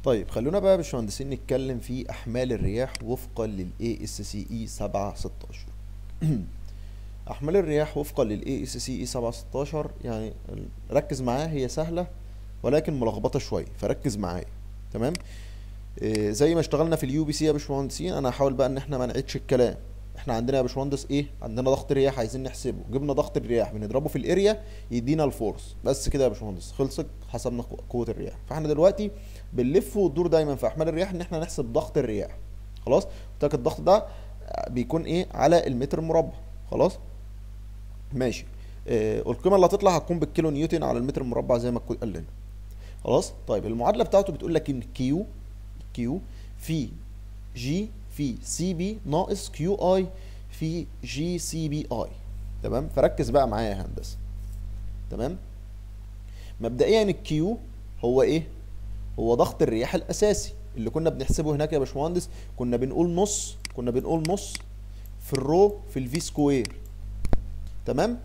طيب خلونا بقى يا باشمهندسين نتكلم في احمال الرياح وفقا لل ASCE 716 احمال الرياح وفقا لل ASCE 716 يعني ركز معايا هي سهله ولكن ملخبطه شويه فركز معايا تمام إيه زي ما اشتغلنا في اليو بي سي يا باشمهندسين انا هحاول بقى ان احنا ما نعيدش الكلام احنا عندنا يا باشمهندس ايه عندنا ضغط رياح عايزين نحسبه جبنا ضغط الرياح بنضربه في الاريا يدينا الفورس بس كده يا باشمهندس خلصت حسبنا قو- قوه الرياح فاحنا دلوقتي بنلف وندور دايما في احمال الرياح ان احنا نحسب ضغط الرياح خلاص قلت لك الضغط ده بيكون ايه على المتر المربع خلاص ماشي آه القيمه اللي هتطلع هتكون بالكيلو نيوتن على المتر المربع زي ما الكود قال لنا خلاص طيب المعادله بتاعته بتقول لك ان كيو كيو في جي في سي بي ناقص كيو اي في جي سي بي اي تمام فركز بقى معايا يا هندسه تمام مبدئيا الكيو هو ايه هو ضغط الرياح الاساسي اللي كنا بنحسبه هناك يا باشمهندس كنا بنقول نص كنا بنقول نص في الرو في الفي سكوير تمام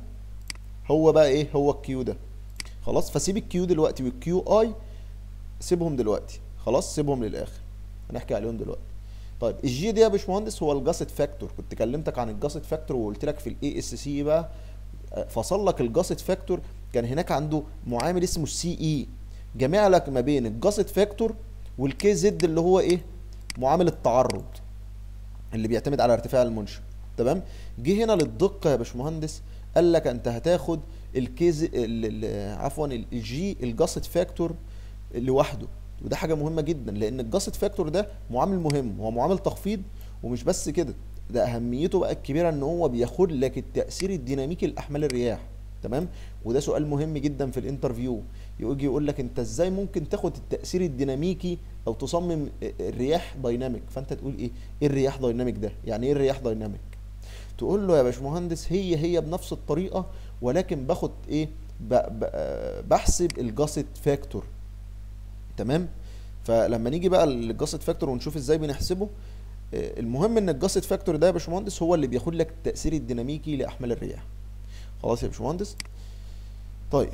هو بقى ايه هو الكيو ده خلاص فسيب الكيو دلوقتي والكيو اي سيبهم دلوقتي خلاص سيبهم للاخر هنحكي عليهم دلوقتي طيب الجي دي يا باشمهندس هو الجاست فاكتور كنت كلمتك عن الجاست فاكتور وقلت لك في الاي اس سي بقى آه، فصل لك الجاست فاكتور كان هناك عنده معامل اسمه السي اي جمع لك ما بين الجاست فاكتور والكي زد اللي هو ايه معامل التعرض اللي بيعتمد على ارتفاع المنشأ تمام جه هنا للدقه يا باشمهندس قال لك انت هتاخد الكيز ال- ال- عفوا ال- الجي الجاست فاكتور لوحده وده حاجه مهمه جدا لان الجاست فاكتور ده معامل مهم هو معامل تخفيض ومش بس كده ده اهميته بقى الكبيره ان هو بياخد لك التاثير الديناميكي لاحمال الرياح تمام وده سؤال مهم جدا في الانترفيو يجي يقول لك انت ازاي ممكن تاخد التاثير الديناميكي او تصمم الرياح دايناميك فانت تقول ايه ايه الرياح دايناميك ده يعني ايه الرياح دايناميك تقول له يا باشمهندس هي هي بنفس الطريقه ولكن باخد ايه ب ب آه، بحسب الجاست فاكتور تمام فلما نيجي بقى للجاست فاكتور ونشوف ازاي بنحسبه آه، المهم ان الجاست فاكتور ده يا باشمهندس هو اللي بياخد لك التاثير الديناميكي لاحمال الرياح خلاص يا باشمهندس طيب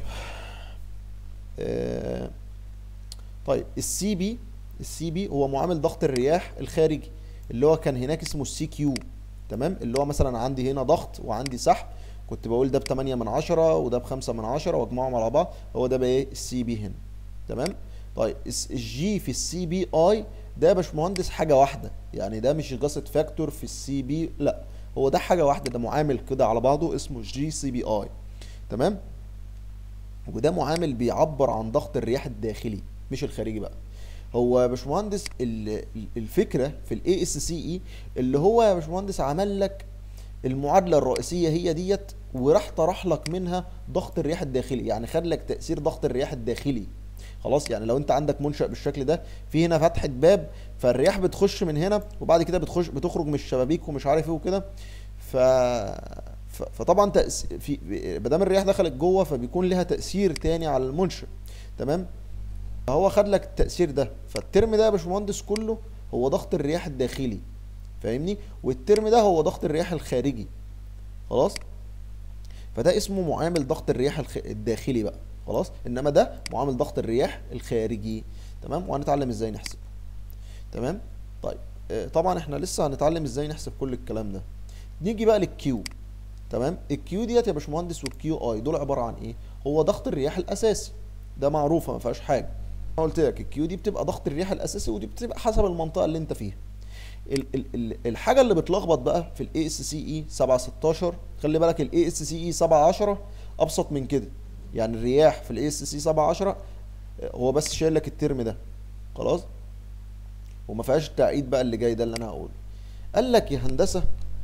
آه، طيب السي بي السي بي هو معامل ضغط الرياح الخارجي اللي هو كان هناك اسمه السي كيو تمام اللي هو مثلا عندي هنا ضغط وعندي سحب كنت بقول ده ب 8 من 10 وده ب 5 من 10 واجمعهم على بعض هو ده بقى ايه السي بي هنا تمام طيب الس- الجي في السي بي اي ده يا باشمهندس حاجه واحده يعني ده مش جاست فاكتور في السي بي لا هو ده حاجه واحده ده معامل كده على بعضه اسمه جي سي بي اي تمام وده معامل بيعبر عن ضغط الرياح الداخلي مش الخارجي بقى هو يا باشمهندس ال- ال- الفكره في الاي اس سي اي اللي هو يا باشمهندس عمل لك المعادله الرئيسيه هي ديت وراح طرح لك منها ضغط الرياح الداخلي يعني خد لك تاثير ضغط الرياح الداخلي خلاص يعني لو انت عندك منشأ بالشكل ده في هنا فتحه باب فالرياح بتخش من هنا وبعد كده بتخش بتخرج من الشبابيك ومش عارف ايه وكده ف ف- فطبعا تأس... في ما دام الرياح دخلت جوه فبيكون لها تأثير تاني على المنشأ تمام فهو خد لك التأثير ده فالترم ده يا باشمهندس كله هو ضغط الرياح الداخلي فاهمني والترم ده هو ضغط الرياح الخارجي خلاص فده اسمه معامل ضغط الرياح الخ... الداخلي بقى خلاص انما ده معامل ضغط الرياح الخارجي تمام وهنتعلم ازاي نحسب تمام طيب آه، طبعا احنا لسه هنتعلم ازاي نحسب كل الكلام ده نيجي بقى للكيو تمام الكيو ديت يا باشمهندس والكيو اي دول عباره عن ايه هو ضغط الرياح الاساسي ده معروفه ما فيهاش حاجه انا قلت لك الكيو دي بتبقى ضغط الرياح الاساسي ودي بتبقى حسب المنطقه اللي انت فيها ال ال ال الحاجه اللي بتلخبط بقى في الاي اس سي اي 716 خلي بالك الاي اس سي اي 710 ابسط من كده يعني الرياح في الاي اس سي 710 هو بس شايل لك الترم ده خلاص وما فيهاش التعقيد بقى اللي جاي ده اللي انا هقوله قال لك يا هندسه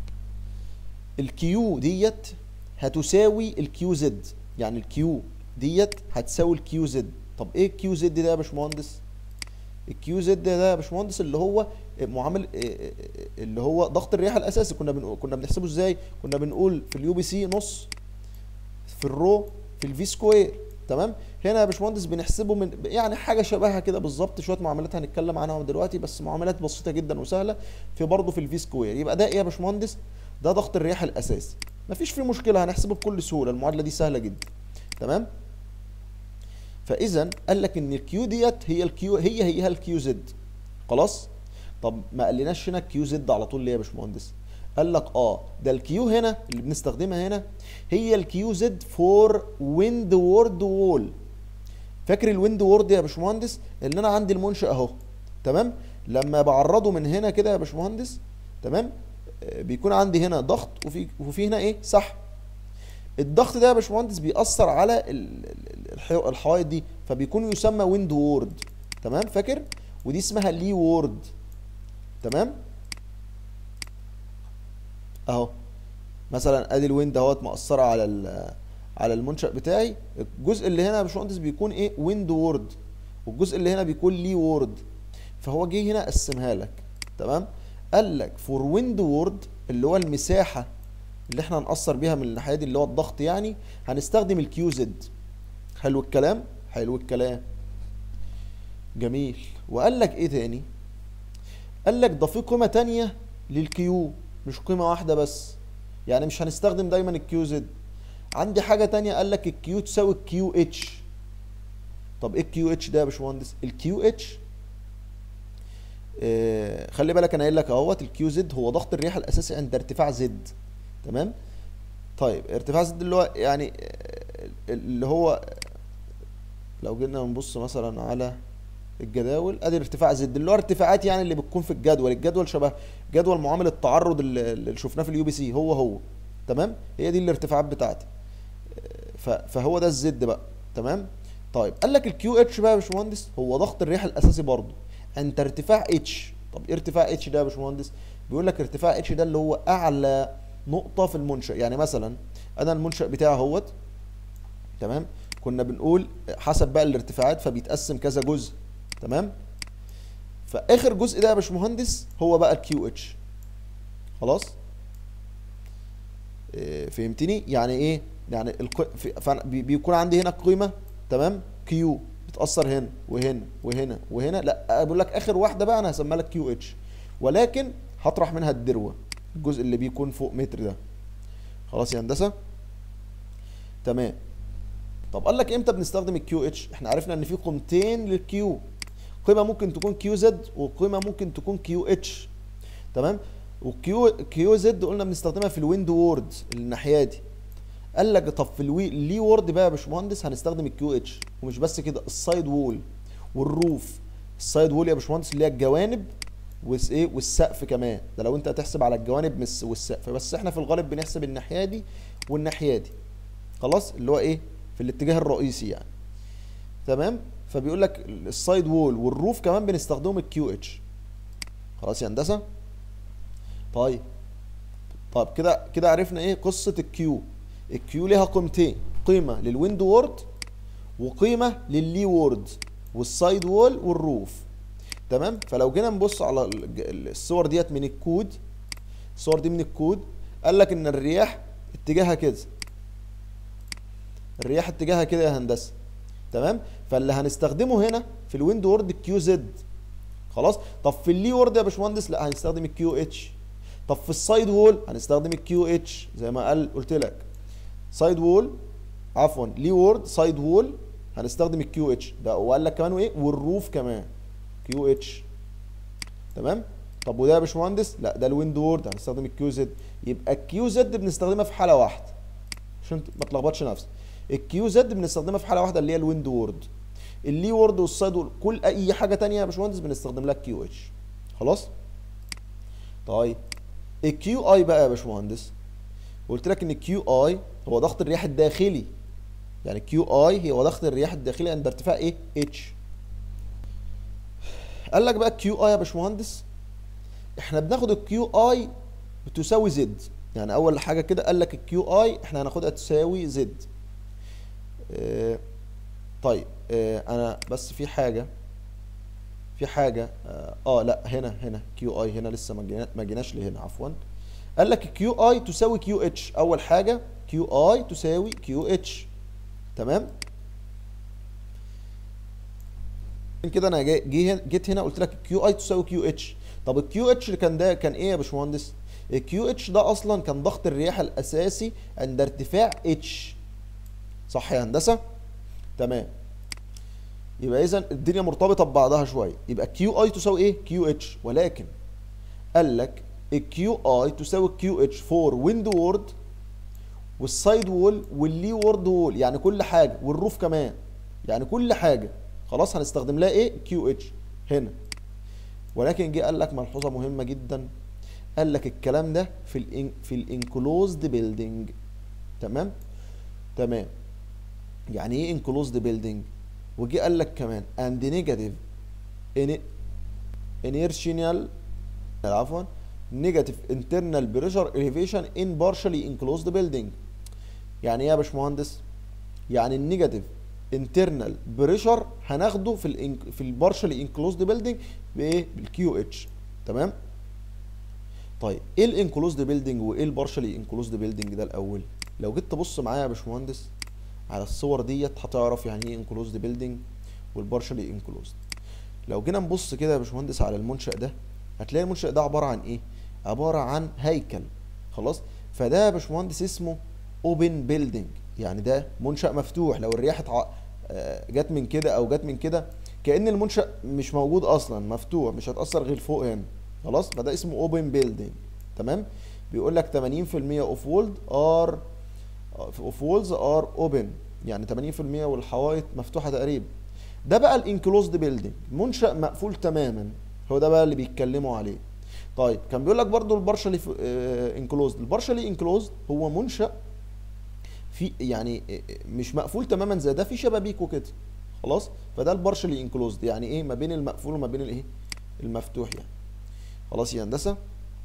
الكيو ديت هتساوي الكيو زد يعني الكيو ديت هتساوي الكيو زد طب ايه الكيو زد ده يا باشمهندس الكيو زد ده يا باشمهندس اللي هو معامل اللي هو ضغط الرياح الاساسي كنا بنقول كنا بنحسبه ازاي كنا بنقول في اليو بي سي نص في الرو في الفي سكوير تمام هنا يا باشمهندس بنحسبه من يعني حاجه شبهها كده بالظبط شويه معاملات هنتكلم عنها دلوقتي بس معاملات بسيطه جدا وسهله في برضه في الفي سكوير يبقى ده ايه يا باشمهندس ده ضغط الرياح الاساسي مفيش فيه مشكله هنحسبه بكل سهوله المعادله دي سهله جدا تمام فاذا قال لك ان الكيو ديت هي الكيو هي هي الكيو زد خلاص طب ما قالناش هنا الكيو زد على طول ليه يا باشمهندس قال لك اه ده الكيو هنا اللي بنستخدمها هنا هي الكيو زد فور ويند وورد وول فاكر الويند وورد يا باشمهندس ان انا عندي المنشأ اهو تمام لما بعرضه من هنا كده يا باشمهندس تمام آه، بيكون عندي هنا ضغط وفي وفي هنا ايه سحب الضغط ده يا باشمهندس بيأثر على ال- ال- الح- الحوائط دي فبيكون يسمى ويند وورد تمام فاكر ودي اسمها لي وورد تمام اهو مثلا ادي الويند اهوت مأثرة على ال- على المنشأ بتاعي الجزء اللي هنا يا باشمهندس بيكون ايه ويند وورد والجزء اللي هنا بيكون لي وورد فهو جه هنا قسمها لك تمام قال لك فور ويند وورد اللي هو المساحة اللي احنا هنأثر بيها من الناحية دي اللي هو الضغط يعني هنستخدم الكيو زد حلو الكلام حلو الكلام جميل وقال لك ايه تاني قال لك ده في قيمة تانية للكيو مش قيمة واحدة بس يعني مش هنستخدم دايما الكيو زد عندي حاجة تانية قال لك الكيو تساوي الكيو اتش طب ايه الكيو اتش ده يا باشمهندس الكيو اتش آه خلي بالك انا قايل لك اهوت الكيو زد هو ضغط الرياح الاساسي عند ارتفاع زد تمام طيب ارتفاع زد اللي هو يعني آه، اللي هو لو جينا نبص مثلا على الجداول ادي ارتفاع زد اللي هو ارتفاعات يعني اللي بتكون في الجدول الجدول شبه جدول معامل التعرض اللي اللي شفناه في اليو بي سي هو هو تمام هي دي الارتفاعات بتاعتي ف- فهو ده الزد بقى تمام طيب قال لك الكيو اتش بقى يا باشمهندس هو ضغط الريح الاساسي برضه عند ارتفاع اتش طب ايه ارتفاع اتش ده يا باشمهندس بيقول لك ارتفاع اتش ده اللي هو اعلى نقطه في المنشأ يعني مثلا انا المنشأ بتاعي اهوت تمام كنا بنقول حسب بقى الارتفاعات فبيتقسم كذا جزء تمام فاخر جزء ده يا باشمهندس هو بقى الكيو اتش خلاص إيه، فهمتني يعني ايه يعني الق... في... فأنا بي- بيكون عندي هنا قيمه تمام كيو بتاثر هنا وهنا وهنا وهنا لا بقول لك اخر واحده بقى انا هسميها لك كيو اتش ولكن هطرح منها الدروه الجزء اللي بيكون فوق متر ده خلاص يا هندسه تمام طب قال لك امتى بنستخدم الكيو اتش احنا عرفنا ان في قيمتين للكيو قيمه ممكن تكون كيو زد وقيمه ممكن تكون كيو اتش تمام وكيو كيو زد قلنا بنستخدمها في الويند وورد الناحيه دي قال لك طب في الوي لي وورد بقى يا باشمهندس هنستخدم الكيو اتش ومش بس كده السايد وول والروف السايد وول يا باشمهندس اللي هي الجوانب والس ايه والسقف كمان ده لو انت هتحسب على الجوانب مس والسقف بس احنا في الغالب بنحسب الناحيه دي والناحيه دي خلاص اللي هو ايه في الاتجاه الرئيسي يعني تمام فبيقول لك السايد وول والروف كمان بنستخدمهم الكيو اتش خلاص يا هندسه طيب طيب كده كده عرفنا ايه قصه الكيو الكيو ليها قيمتين قيمه للويند وورد وقيمه لللي وورد والسايد وول والروف تمام فلو جينا نبص على الج- الصور ديت من الكود الصور دي من الكود قال لك ان الرياح اتجاهها كده الرياح اتجاهها كده يا هندسه تمام فاللي هنستخدمه هنا في الويند وورد الكيو زد خلاص طب في اللي وورد يا باشمهندس لا هنستخدم الكيو اتش طب في السايد وول هنستخدم الكيو اتش زي ما قال قلت لك سايد وول عفوا لي وورد سايد وول هنستخدم الكيو اتش ده وقال لك كمان ايه والروف كمان كيو اتش تمام طب وده يا باشمهندس لا ده الويند وورد هنستخدم الكيو زد يبقى الكيو زد بنستخدمها في حاله واحده عشان ما تلخبطش نفسك الكيو زد بنستخدمها في حاله واحده اللي هي الويند وورد اللي وورد والسايد وورد كل اي حاجه تانية يا باشمهندس بنستخدم لها كيو اتش خلاص طيب الكيو اي بقى يا باشمهندس قلت لك ان الكيو اي هو ضغط الرياح الداخلي يعني كيو اي هو ضغط الرياح الداخلي عند ارتفاع ايه اتش قال لك بقى الكيو اي يا باشمهندس احنا بناخد الكيو اي بتساوي زد يعني اول حاجه كده قال لك الكيو اي احنا هناخدها تساوي زد اه طيب اه انا بس في حاجه في حاجه اه, آه لا هنا هنا كيو اي هنا لسه ما جينا- ما جيناش لهنا عفوا قال لك الكيو اي تساوي كيو اتش اول حاجه كيو اي تساوي كيو اتش تمام عشان كده انا جاي جي هن- جيت هنا قلت لك كيو اي تساوي كيو اتش طب الكيو اتش اللي كان ده كان ايه يا باشمهندس الكيو اتش ده اصلا كان ضغط الرياح الاساسي عند ارتفاع اتش صح يا هندسه تمام يبقى اذا الدنيا مرتبطه ببعضها شويه يبقى كيو اي تساوي ايه كيو اتش ولكن قال لك الكيو اي تساوي كيو اتش فور ويند وورد والسايد وول واللي وورد وول يعني كل حاجه والروف كمان يعني كل حاجه خلاص هنستخدم لها ايه كيو اتش هنا ولكن جه قال لك ملحوظه مهمه جدا قال لك الكلام ده في ال في الانكلوزد بيلدينج تمام تمام يعني ايه انكلوزد بيلدينج وجي قال لك كمان اند نيجاتيف انيرشينال عفوا نيجاتيف انترنال بريشر اليفيشن ان بارشلي انكلوزد بيلدينج يعني ايه يا باشمهندس يعني النيجاتيف انترنال بريشر هناخده في ال في البارشلي انكلوزد بيلدينج بايه بالكيو اتش تمام طيب ايه الانكلوزد بيلدينج وايه البارشلي انكلوزد بيلدينج ده الاول لو جيت تبص معايا يا باشمهندس على الصور ديت هتعرف يعني ايه انكلوزد بيلدينج والبارشلي انكلوزد لو جينا نبص كده يا باشمهندس على المنشأ ده هتلاقي المنشأ ده عبارة عن ايه عبارة عن هيكل خلاص فده يا باشمهندس اسمه اوبن بيلدينج يعني ده منشأ مفتوح لو الرياح اتع... جت من كده او جت من كده كأن المنشأ مش موجود اصلا مفتوح مش هتأثر غير فوق هنا خلاص فده اسمه اوبن بيلدينج تمام بيقول لك 80% اوف وولد ار اوف وولز ار اوبن يعني 80% والحوائط مفتوحه تقريبا ده بقى الانكلوزد بيلدينج منشأ مقفول تماما هو ده بقى اللي بيتكلموا عليه طيب كان بيقول لك برضو البارشلي انكلوزد البارشلي انكلوزد هو منشأ في يعني مش مقفول تماما زي ده في شبابيك وكده خلاص فده البارشلي انكلوزد يعني ايه ما بين المقفول وما بين الايه المفتوح يعني خلاص يا هندسه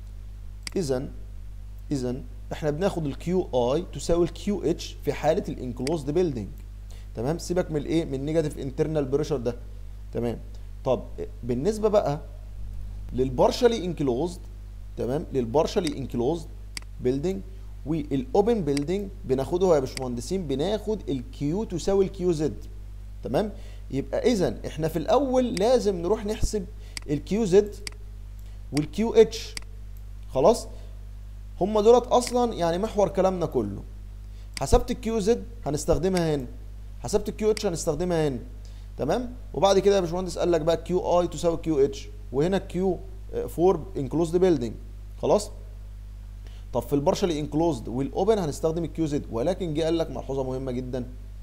اذا اذا احنا بناخد الكيو اي تساوي الكيو اتش في حاله الانكلوزد بيلدينج تمام سيبك من الايه من النيجاتيف انترنال بريشر ده تمام طب بالنسبه بقى للبارشلي انكلوزد تمام للبارشلي انكلوزد بيلدينج والاوبن بيلدينج بناخده يا باشمهندسين بناخد الكيو تساوي الكيو زد تمام يبقى اذا احنا في الاول لازم نروح نحسب الكيو زد والكيو اتش خلاص هم دولت اصلا يعني محور كلامنا كله حسبت الكيو زد هنستخدمها هنا حسبت الكيو اتش هنستخدمها هنا تمام وبعد كده يا باشمهندس قال لك بقى كيو اي تساوي كيو اتش وهنا كيو فور انكلوزد بيلدينج خلاص طب في البارشلي انكلوزد والاوبن هنستخدم الكيو زد ولكن جه قال لك ملحوظه مهمه جدا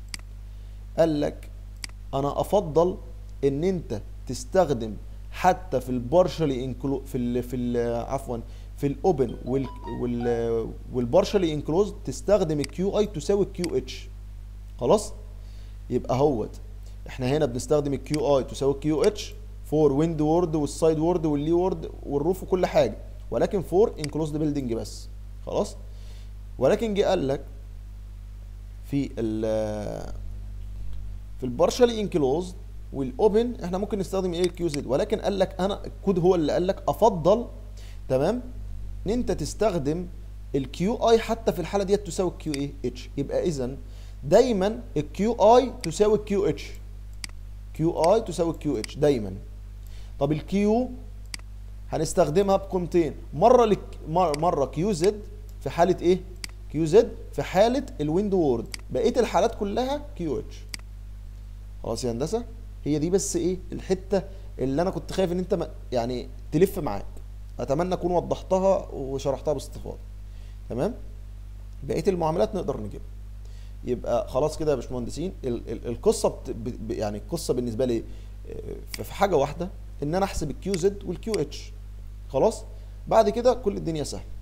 قال لك انا افضل ان انت تستخدم حتى في البارشلي انكلو في ال في ال عفوا في الاوبن وال وال والبارشلي انكلوزد تستخدم الكيو اي تساوي الكيو اتش خلاص يبقى اهوت احنا هنا بنستخدم الكيو اي تساوي الكيو اتش فور ويند وورد والسايد وورد واللي وورد والروف وكل حاجه ولكن فور انكلوزد بيلدينج بس خلاص ولكن جه قال لك في ال في البارشلي انكلوزد والاوبن احنا ممكن نستخدم ايه الكيو زد ولكن قال لك انا الكود هو اللي قال لك افضل تمام ان انت تستخدم الكيو اي حتى في الحاله ديت تساوي الكيو ايه اتش يبقى اذا دايما الكيو اي تساوي الكيو اتش كيو اي تساوي الكيو اتش دايما طب الكيو هنستخدمها بقيمتين مره لك مره كيو زد في حاله ايه كيو زد في حاله الويند وورد بقيه الحالات كلها كيو اتش خلاص يا هندسه هي دي بس ايه الحته اللي انا كنت خايف ان انت ما يعني تلف معاك اتمنى اكون وضحتها وشرحتها باستفاضه تمام بقيه المعاملات نقدر نجيبها يبقى خلاص كده يا باشمهندسين القصه بت... ب... يعني القصه بالنسبه لي في حاجه واحده ان انا احسب الكيو زد والكيو اتش خلاص بعد كده كل الدنيا سهله